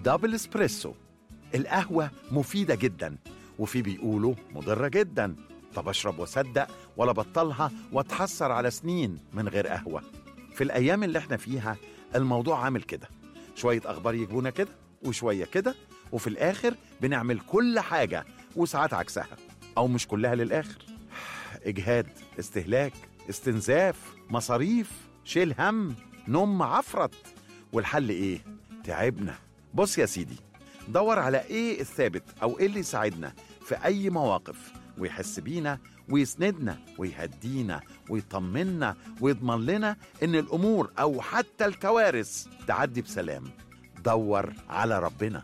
دبل اسبريسو القهوة مفيدة جدا وفي بيقولوا مضرة جدا طب اشرب واصدق ولا بطلها واتحسر على سنين من غير قهوة في الأيام اللي احنا فيها الموضوع عامل كده شوية أخبار يجبونا كده وشوية كده وفي الآخر بنعمل كل حاجة وساعات عكسها أو مش كلها للآخر إجهاد استهلاك استنزاف مصاريف شيل هم نوم معفرت والحل إيه؟ تعبنا بص يا سيدي دور على إيه الثابت أو إيه اللي يساعدنا في أي مواقف ويحس بينا ويسندنا ويهدينا ويطمنا ويضمن لنا إن الأمور أو حتى الكوارث تعدي بسلام دور على ربنا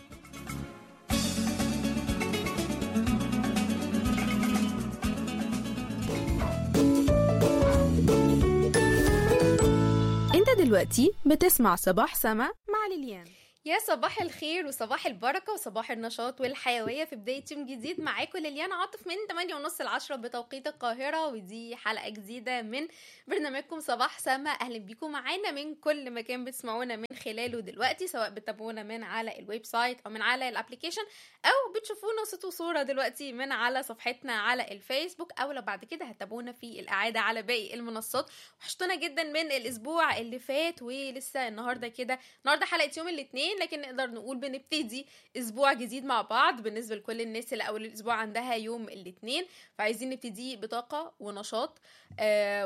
انت دلوقتي بتسمع صباح سما مع ليليان يا صباح الخير وصباح البركة وصباح النشاط والحيوية في بداية يوم جديد معاكم ليليان عاطف من 8 ونص ل 10 بتوقيت القاهرة ودي حلقة جديدة من برنامجكم صباح سما أهلا بيكم معانا من كل مكان بتسمعونا من خلاله دلوقتي سواء بتتابعونا من على الويب سايت أو من على الابليكيشن أو بتشوفونا صوت وصورة دلوقتي من على صفحتنا على الفيسبوك أو لو بعد كده هتتابعونا في الإعادة على باقي المنصات وحشتونا جدا من الأسبوع اللي فات ولسه النهاردة كده النهاردة حلقة يوم الاثنين لكن نقدر نقول بنبتدي اسبوع جديد مع بعض بالنسبه لكل الناس اللي اول الاسبوع عندها يوم الاثنين فعايزين نبتدي بطاقه ونشاط آه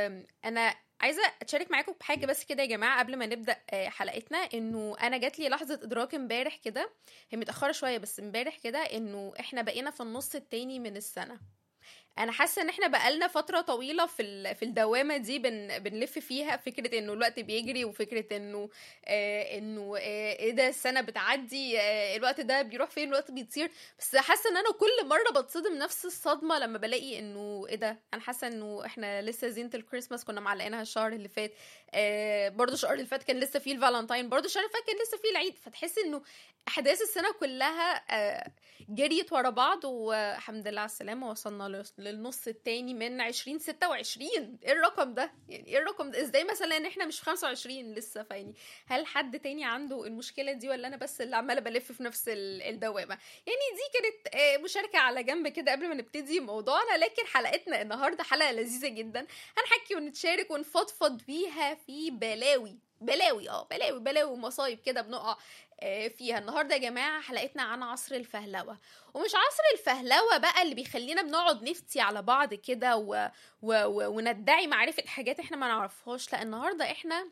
وانا عايزه اتشارك معاكم بحاجه بس كده يا جماعه قبل ما نبدا آه، حلقتنا انه انا جات لي لحظه ادراك امبارح كده هي متاخره شويه بس امبارح كده انه احنا بقينا في النص التاني من السنه انا حاسه ان احنا بقالنا فتره طويله في ال- في الدوامه دي بن بنلف فيها فكره انه الوقت بيجري وفكره انه آه انه آه ايه ده السنه بتعدي آه الوقت ده بيروح فين الوقت بيطير بس حاسه ان انا كل مره بتصدم نفس الصدمه لما بلاقي انه ايه ده انا حاسه انه احنا لسه زينه الكريسماس كنا معلقينها الشهر اللي فات آه برضه الشهر اللي فات كان لسه فيه الفالنتاين برضه الشهر اللي فات كان لسه فيه العيد فتحس انه احداث السنه كلها آه جريت ورا بعض والحمد لله على السلامه وصلنا لس- للنص التاني من 2026 ايه الرقم ده يعني ايه الرقم ده ازاي مثلا ان احنا مش في 25 لسه فيعني هل حد تاني عنده المشكله دي ولا انا بس اللي عماله بلف في نفس ال- الدوامه يعني دي كانت آه، مشاركه على جنب كده قبل ما نبتدي موضوعنا لكن حلقتنا النهارده حلقه لذيذه جدا هنحكي ونتشارك ونفضفض فيها في بلاوي بلاوي اه بلاوي بلاوي ومصايب كده بنقع آه، فيها النهارده يا جماعه حلقتنا عن عصر الفهلوه ومش عصر الفهلوه بقى اللي بيخلينا بنقعد نفتي على بعض كده و... و... و... وندعي معرفه حاجات احنا ما نعرفهاش لا النهارده احنا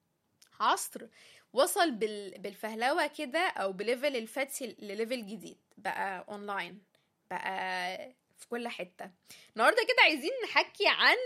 عصر وصل بال... بالفهلوه كده او بليفل الفتي لليفل جديد بقى اونلاين بقى في كل حته النهارده كده عايزين نحكي عن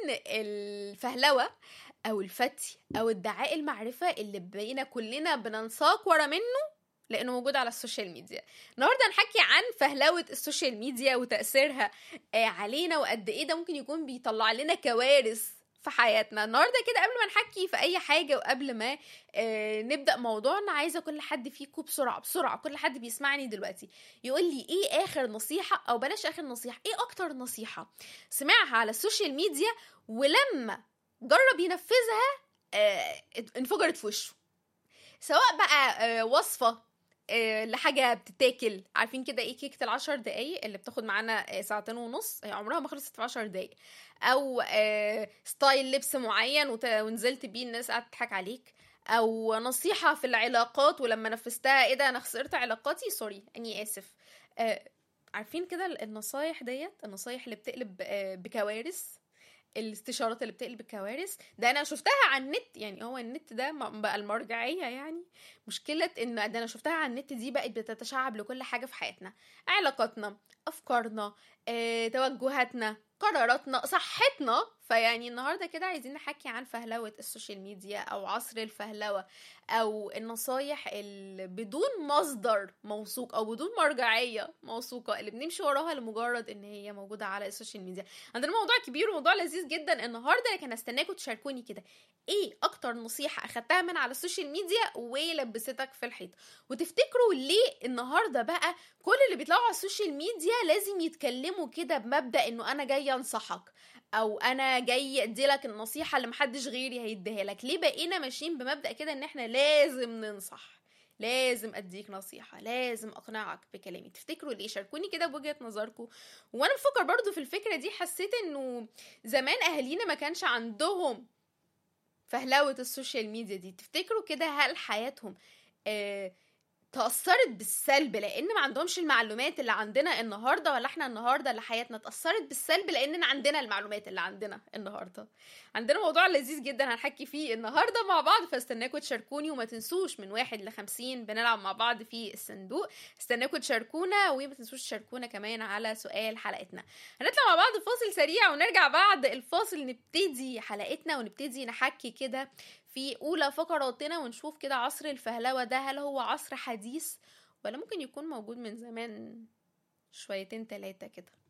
الفهلوه او الفتي او ادعاء المعرفه اللي بقينا كلنا بننساق ورا منه لانه موجود على السوشيال ميديا النهارده هنحكي عن فهلوه السوشيال ميديا وتاثيرها آه، علينا وقد ايه ده ممكن يكون بيطلع لنا كوارث في حياتنا النهارده كده قبل ما نحكي في اي حاجه وقبل ما آه نبدا موضوعنا عايزه كل حد فيكم بسرعه بسرعه كل حد بيسمعني دلوقتي يقول لي ايه اخر نصيحه او بلاش اخر نصيحه ايه اكتر نصيحه سمعها على السوشيال ميديا ولما جرب ينفذها آه انفجرت في وشه سواء بقى آه وصفه آه، لحاجه بتتاكل عارفين كده ايه كيكه العشر دقايق اللي بتاخد معانا آه، ساعتين ونص هي عمرها ما خلصت في عشر دقايق او آه، ستايل لبس معين وت- ونزلت بيه الناس قاعده تضحك عليك او نصيحه في العلاقات ولما نفذتها ايه ده انا خسرت علاقاتي سوري اني اسف آه، عارفين كده النصايح ديت النصايح اللي بتقلب آه، بكوارث الاستشارات اللي بتقلب الكوارث ده انا شفتها على النت يعني هو النت ده م- بقى المرجعيه يعني مشكله ان ده انا شفتها على النت دي بقت بتتشعب لكل حاجه في حياتنا علاقاتنا افكارنا آه، توجهاتنا قراراتنا صحتنا فيعني النهارده كده عايزين نحكي عن فهلوه السوشيال ميديا او عصر الفهلوه او النصايح اللي بدون مصدر موثوق او بدون مرجعيه موثوقه اللي بنمشي وراها لمجرد ان هي موجوده على السوشيال ميديا عندنا موضوع كبير وموضوع لذيذ جدا النهارده لكن استناكم تشاركوني كده ايه اكتر نصيحه اخدتها من على السوشيال ميديا ولبستك في الحيط وتفتكروا ليه النهارده بقى كل اللي بيطلعوا على السوشيال ميديا لازم يتكلموا كده بمبدا انه انا جاي انصحك او انا جاي اديلك النصيحه اللي محدش غيري هيديها لك ليه بقينا ماشيين بمبدا كده ان احنا لازم ننصح لازم اديك نصيحه لازم اقنعك بكلامي تفتكروا ليه شاركوني كده بوجهه نظركم وانا بفكر برضو في الفكره دي حسيت انه زمان اهالينا ما كانش عندهم فهلوه السوشيال ميديا دي تفتكروا كده هل حياتهم آه تأثرت بالسلب لأن ما عندهمش المعلومات اللي عندنا النهاردة ولا احنا النهاردة اللي حياتنا اتأثرت بالسلب لأننا عندنا المعلومات اللي عندنا النهاردة عندنا موضوع لذيذ جدا هنحكي فيه النهاردة مع بعض فاستناكم تشاركوني وما تنسوش من واحد لخمسين بنلعب مع بعض في الصندوق استناكم تشاركونا وما تنسوش تشاركونا كمان على سؤال حلقتنا هنطلع مع بعض فاصل سريع ونرجع بعد الفاصل نبتدي حلقتنا ونبتدي نحكي كده في أولى فقراتنا ونشوف كده عصر الفهلوة ده هل هو عصر حديث ولا ممكن يكون موجود من زمان شويتين تلاتة كده